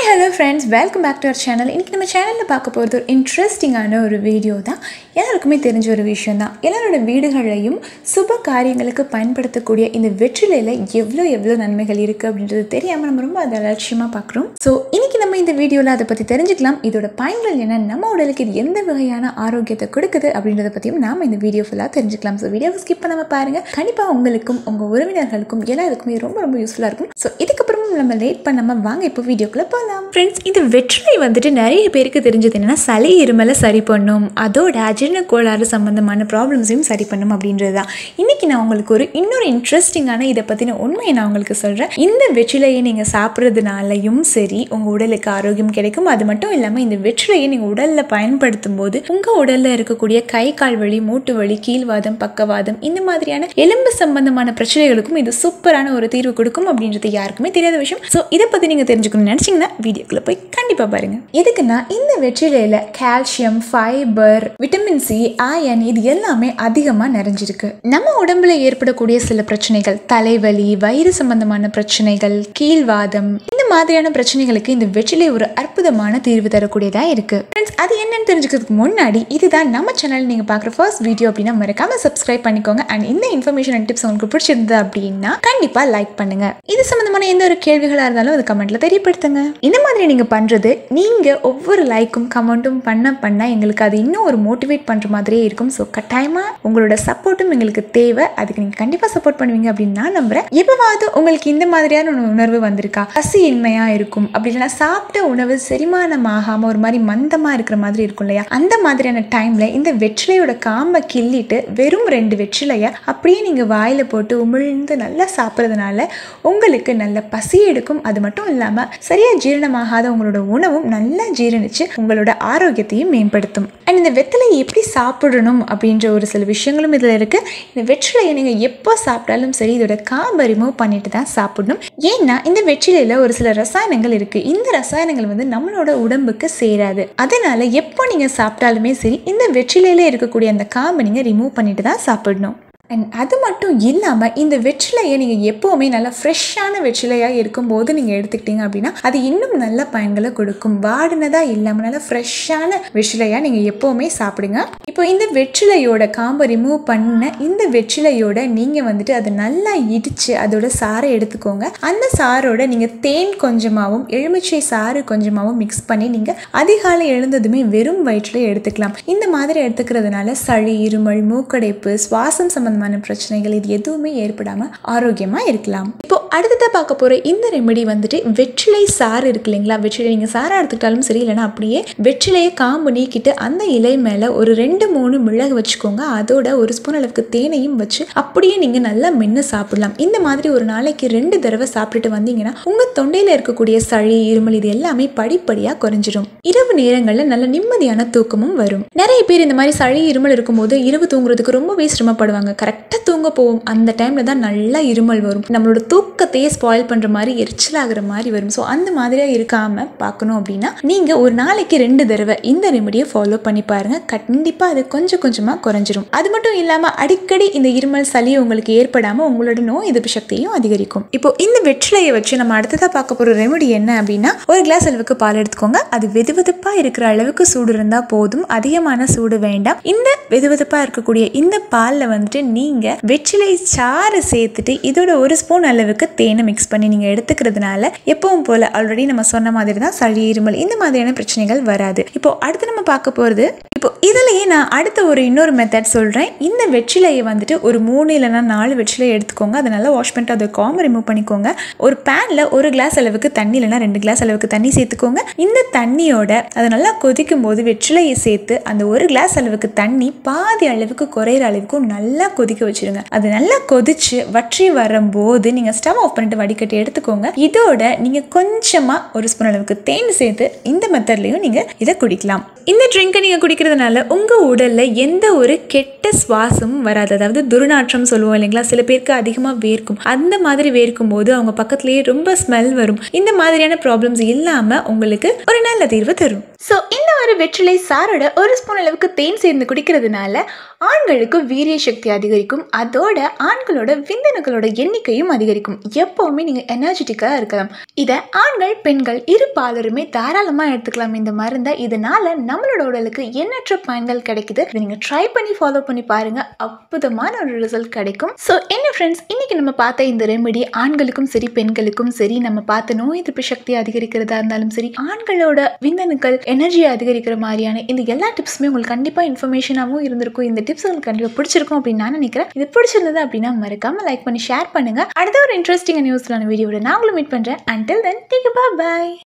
hello friends welcome back to our channel இன்றைக்கி நம்ம சேனலில் பார்க்க போகிறது ஒரு இன்ட்ரெஸ்டிங்கான ஒரு வீடியோ தான் எல்லாருக்குமே தெரிஞ்ச ஒரு விஷயம் தான் எல்லாரோட வீடுகளையும் சுப காரியங்களுக்கு பயன்படுத்தக்கூடிய இந்த வெற்றிலையில் எவ்வளோ எவ்வளோ நன்மைகள் இருக்குது அப்படின்றது தெரியாமல் நம்ம ரொம்ப அதை அலட்சியமாக பார்க்குறோம் ஸோ இன்றைக்கி நம்ம இந்த வீடியோவில் அதை பற்றி தெரிஞ்சுக்கலாம் இதோட பயன்கள் என்ன நம்ம உடலுக்கு இது எந்த வகையான ஆரோக்கியத்தை கொடுக்குது அப்படின்றத பற்றியும் நாம் இந்த வீடியோ ஃபுல்லாக தெரிஞ்சுக்கலாம் ஸோ வீடியோவை ஸ்கிப் பண்ணாமல் பாருங்கள் கண்டிப்பாக உங்களுக்கும் உங்கள் உறவினர்களுக்கும் எல்லாருக்குமே ரொம்ப ரொம்ப யூஸ்ஃபுல்லாக இருக்கும் ஸோ இதுக்கப்புறமும் நம்ம லேட் பண்ணாமல் வாங்க இப்போ வீடியோக்குள்ளே போகலாம் ஃப்ரெண்ட்ஸ் இந்த வெற்றிலை வந்துட்டு நிறைய பேருக்கு தெரிஞ்சது என்னன்னா சளி இருமலை சரி பண்ணும் அதோட அஜீரண கோளாறு சம்பந்தமான ப்ராப்ளம்ஸையும் சரி பண்ணும் அப்படின்றது தான் இன்னைக்கு நான் உங்களுக்கு ஒரு இன்னொரு இன்ட்ரெஸ்டிங்கான இதை பற்றின உண்மையை நான் உங்களுக்கு சொல்கிறேன் இந்த வெற்றிலையை நீங்கள் சாப்பிட்றதுனாலையும் சரி உங்கள் உடலுக்கு ஆரோக்கியம் கிடைக்கும் அது மட்டும் இல்லாமல் இந்த வெற்றிலையை நீங்கள் உடலில் பயன்படுத்தும் போது உங்கள் உடலில் இருக்கக்கூடிய கை கால் வலி மூட்டு வலி கீழ்வாதம் பக்கவாதம் இந்த மாதிரியான எலும்பு சம்பந்தமான பிரச்சனைகளுக்கும் இது சூப்பரான ஒரு தீர்வு கொடுக்கும் அப்படின்றது யாருக்குமே தெரியாத விஷயம் ஸோ இதை பற்றி நீங்கள் தெரிஞ்சுக்கணும்னு நினச்சிங்கன்னா வீடியோக்குள்ளே போய் கண்டிப்பாக பாருங்க எதுக்குன்னா இந்த வெற்றிலையில் calcium fibre vitamin C iron இது எல்லாமே அதிகமாக நிறைஞ்சிருக்கு நம்ம உடம்புல ஏற்படக்கூடிய சில பிரச்சனைகள் தலைவலி வயிறு சம்பந்தமான பிரச்சனைகள் கீழ்வாதம் இந்த மாதிரியான பிரச்சனைகளுக்கு இந்த வெற்றிலை ஒரு அற்புதமான தீர்வு தரக்கூடியதா இருக்கு ஃப்ரெண்ட்ஸ் அது என்னன்னு தெரிஞ்சுக்கிறதுக்கு முன்னாடி இதுதான் நம்ம சேனல் நீங்க பார்க்குற ஃபர்ஸ்ட் வீடியோ அப்படின்னா மறக்காம சப்ஸ்கிரைப் பண்ணிக்கோங்க அண்ட் இந்த இன்ஃபர்மேஷன் அண்ட் டிப்ஸ் உங்களுக்கு பிடிச்சிருந்தது அப்படின்னா கண்டிப்பா லைக் பண்ணுங்க இது சம்பந்தமான எந்த ஒரு கேள்விகளா இருந்தாலும் அது கமெண்ட்ல தெரியப்படுத்துங்க இந்த மாதிரி நீங்க பண்றது நீங்க ஒவ்வொரு லைக்கும் கமெண்ட்டும் பண்ண பண்ண எங்களுக்கு அது இன்னும் ஒரு மோட்டிவேட் பண்ற மாதிரியே இருக்கும் ஸோ கட்டாயமா உங்களோட சப்போர்ட்டும் எங்களுக்கு தேவை அதுக்கு நீங்க கண்டிப்பா சப்போர்ட் பண்ணுவீங்க அப்படின்னு நான் நம்புறேன் எப்பவாவது உங்களுக்கு இந்த மாதிரியான ஒரு உணர்வு வந்திருக்கா பசி இன்மையா இருக்கும் அப்படி இல்லைன்னா சாப்பிட்ட உணவு செரிமானம் ஆகாம ஒரு மாதிரி மந்தமா இருக்கிற மாதிரி இருக்கும் இல்லையா அந்த மாதிரியான டைம்ல இந்த வெற்றிலையோட காம்பை கிள்ளிட்டு வெறும் ரெண்டு வெற்றிலைய அப்படியே நீங்க வாயில போட்டு உமிழ்ந்து நல்லா சாப்பிட்றதுனால உங்களுக்கு நல்ல பசி எடுக்கும் அது மட்டும் இல்லாம சரியா ஜீரணமாகாத உங்களோட உணவும் நல்லா ஜீரணிச்சு உங்களோட ஆரோக்கியத்தையும் மேம்படுத்தும் அண்ட் இந்த வெத்தலையை எப்படி சாப்பிடணும் அப்படின்ற ஒரு சில விஷயங்களும் இதில் இருக்கு இந்த வெற்றிலையை நீங்கள் எப்போ சாப்பிட்டாலும் சரி இதோட காம்பை ரிமூவ் பண்ணிட்டு தான் சாப்பிடணும் ஏன்னா இந்த வெற்றிலையில் ஒரு சில ரசாயனங்கள் இருக்கு இந்த ரசாயனங்கள் வந்து நம்மளோட உடம்புக்கு சேராது அதனால எப்போ நீங்கள் சாப்பிட்டாலுமே சரி இந்த வெற்றிலையில இருக்கக்கூடிய அந்த காம்பை நீங்கள் ரிமூவ் பண்ணிட்டு தான் சாப்பிடணும் அண்ட் அது மட்டும் இல்லாமல் இந்த வெற்றிலையை நீங்கள் எப்போவுமே நல்லா ஃப்ரெஷ்ஷான வெற்றிலையாக இருக்கும்போது நீங்கள் எடுத்துக்கிட்டீங்க அப்படின்னா அது இன்னும் நல்ல பயன்களை கொடுக்கும் வாடினதாக இல்லாமல் நல்லா ஃப்ரெஷ்ஷான வெற்றிலையாக நீங்கள் எப்போவுமே சாப்பிடுங்க இப்போ இந்த வெற்றிலையோட காம்பை ரிமூவ் பண்ண இந்த வெற்றிலையோட நீங்கள் வந்துட்டு அதை நல்லா இடித்து அதோட சாறை எடுத்துக்கோங்க அந்த சாரோட நீங்கள் தேன் கொஞ்சமாகவும் எலுமிச்சை சாறு கொஞ்சமாகவும் மிக்ஸ் பண்ணி நீங்கள் அதிகாலை எழுந்ததுமே வெறும் வயிற்றில் எடுத்துக்கலாம் இந்த மாதிரி எடுத்துக்கிறதுனால சளி இருமல் மூக்கடைப்பு சுவாசம் சம்பந்தமான பிரச்சனைகள் இது எதுவுமே ஏற்படாமல் ஆரோக்கியமாக இருக்கலாம் இப்போ அடுத்ததாக பார்க்க போகிற இந்த ரெமெடி வந்துட்டு வெற்றிலை சாறு இருக்கு இல்லைங்களா வெற்றிலை நீங்கள் சாராக எடுத்துக்கிட்டாலும் சரி இல்லைன்னா அப்படியே வெற்றிலையை காம்பு நீக்கிட்டு அந்த இலை மேலே ஒரு ரெண்டு மூணு மிளகு வச்சுக்கோங்க அதோட ஒரு ஸ்பூன் அளவுக்கு தேனையும் வச்சு அப்படியே நீங்கள் நல்லா மென்று சாப்பிடலாம் இந்த மாதிரி ஒரு நாளைக்கு ரெண்டு தடவை சாப்பிட்டுட்டு வந்தீங்கன்னா உங்கள் தொண்டையில் இருக்கக்கூடிய சளி இருமல் இது எல்லாமே படிப்படியாக குறைஞ்சிரும் இரவு நேரங்களில் நல்ல நிம்மதியான தூக்கமும் வரும் நிறைய பேர் இந்த மாதிரி சளி இருமல் இருக்கும்போது இரவு தூங்குறதுக்கு ரொம்பவே சிரமப்படுவாங்க கரெக்டாக தூங்க போவோம் அந்த டைமில் தான் நல்லா இருமல் வரும் நம்மளோட தூக்கத்தையே ஸ்பாயில் பண்ணுற மாதிரி எரிச்சல் ஆகுற மாதிரி வரும் ஸோ அந்த மாதிரியாக இருக்காமல் பார்க்கணும் அப்படின்னா நீங்கள் ஒரு நாளைக்கு ரெண்டு தடவை இந்த ரெமடியை ஃபாலோ பண்ணி பாருங்கள் கண்டிப்பாக அது கொஞ்சம் கொஞ்சமாக குறைஞ்சிரும் அது மட்டும் இல்லாமல் அடிக்கடி இந்த இருமல் சளி உங்களுக்கு ஏற்படாமல் உங்களோட நோய் எதிர்ப்பு சக்தியும் அதிகரிக்கும் இப்போ இந்த வெற்றிலையை வச்சு நம்ம அடுத்ததாக பார்க்க போகிற ரெமடி என்ன அப்படின்னா ஒரு கிளாஸ் அளவுக்கு பால் எடுத்துக்கோங்க அது வெது வெதுப்பாக இருக்கிற அளவுக்கு சூடு இருந்தால் போதும் அதிகமான சூடு வேண்டாம் இந்த வெது வெதுப்பாக இருக்கக்கூடிய இந்த பாலில் வந்துட்டு நீங்கள் வெற்றிலை சாறு சேர்த்துட்டு இதோட ஒரு ஸ்பூன் அளவுக்கு தேனை மிக்ஸ் பண்ணி நீங்கள் எடுத்துக்கிறதுனால எப்பவும் போல் ஆல்ரெடி நம்ம சொன்ன மாதிரி தான் சளி இருமல் இந்த மாதிரியான பிரச்சனைகள் வராது இப்போ அடுத்து நம்ம பார்க்க போகிறது இப்போ இதுலேயே நான் அடுத்த ஒரு இன்னொரு மெத்தட் சொல்கிறேன் இந்த வெற்றிலையை வந்துட்டு ஒரு மூணு இல்லைன்னா நாலு வெற்றிலையை எடுத்துக்கோங்க அதை நல்லா வாஷ் பண்ணிட்டு அதை காம்பை ரிமூவ் பண்ணிக்கோங்க ஒரு பேனில் ஒரு கிளாஸ் அளவுக்கு தண்ணி இல்லைன்னா ரெண்டு கிளாஸ் அளவுக்கு தண்ணி சேர்த்துக்கோங்க இந்த தண்ணியோட அதை நல்லா கொதிக்கும் போது வெற்றிலையை சேர்த்து அந்த ஒரு கிளாஸ் அளவுக்கு தண்ணி பாதி அளவுக்கு குறையிற அளவுக்கு நல்லா கொதிக்க வச்சிருங்க அது நல்லா கொதிச்சு வற்றி வரும்போது நீங்கள் ஸ்டவ் ஆஃப் பண்ணிட்டு வடிகட்டி எடுத்துக்கோங்க இதோட நீங்கள் கொஞ்சமாக ஒரு ஸ்பூன் அளவுக்கு தேன் சேர்த்து இந்த மெத்தட்லையும் நீங்கள் இதை குடிக்கலாம் இந்த ட்ரிங்கை நீங்கள் குடிக்கிறதுனால உங்கள் உடலில் எந்த ஒரு கெட்ட சுவாசமும் வராது அதாவது துர்நாற்றம் சொல்லுவோம் இல்லைங்களா சில பேருக்கு அதிகமாக வேர்க்கும் அந்த மாதிரி வேர்க்கும் போது அவங்க பக்கத்துலேயே ரொம்ப ஸ்மெல் வரும் இந்த மாதிரியான ப்ராப்ளம்ஸ் இல்லாமல் உங்களுக்கு ஒரு நல்ல தீர்வு தரும் ஸோ இந்த ஒரு வெற்றிலை சாரோட ஒரு ஸ்பூன் அளவுக்கு தேன் சேர்ந்து குடிக்கிறதுனால ஆண்களுக்கு வீரிய சக்தி அதிகரிக்கும் அதோட ஆண்களோட விந்தணுக்களோட எண்ணிக்கையும் அதிகரிக்கும் எப்போவுமே நீங்கள் எனர்ஜெட்டிக்காக இருக்கலாம் இதை ஆண்கள் பெண்கள் இரு பாலருமே தாராளமாக எடுத்துக்கலாம் இந்த மருந்தை இதனால நம்மளோட உடலுக்கு எண்ணற்ற பயன்கள் கிடைக்குது இதை நீங்கள் ட்ரை பண்ணி ஃபாலோ பண்ணி பாருங்க அற்புதமான ஒரு ரிசல்ட் கிடைக்கும் ஸோ என்ன ஃப்ரெண்ட்ஸ் இன்னைக்கு நம்ம பார்த்த இந்த ரெமெடி ஆண்களுக்கும் சரி பெண்களுக்கும் சரி நம்ம பார்த்த நோய் எதிர்ப்பு சக்தி அதிகரிக்கிறதா இருந்தாலும் சரி ஆண்களோட விந்தணுக்கள் எனர்ஜியை அதிகரிக்கிற மாதிரியான இந்த எல்லா டிப்ஸுமே உங்களுக்கு கண்டிப்பாக இன்ஃபர்மேஷனாகவும் இருந்திருக்கும் இந்த டிப்ஸ் உங்களுக்கு கண்டிப்பாக பிடிச்சிருக்கும் அப்படின்னு நான் நினைக்கிறேன் இது பிடிச்சிருந்தது அப்படின்னா மறக்காம லைக் பண்ணி ஷேர் பண்ணுங்க அடுத்த ஒரு இன்ட்ரெஸ்டிங் நியூஸ்லான வீடியோட நான் உங்களை மீட் பண்ணுறேன் அண்டில் தென் டேக் பாய்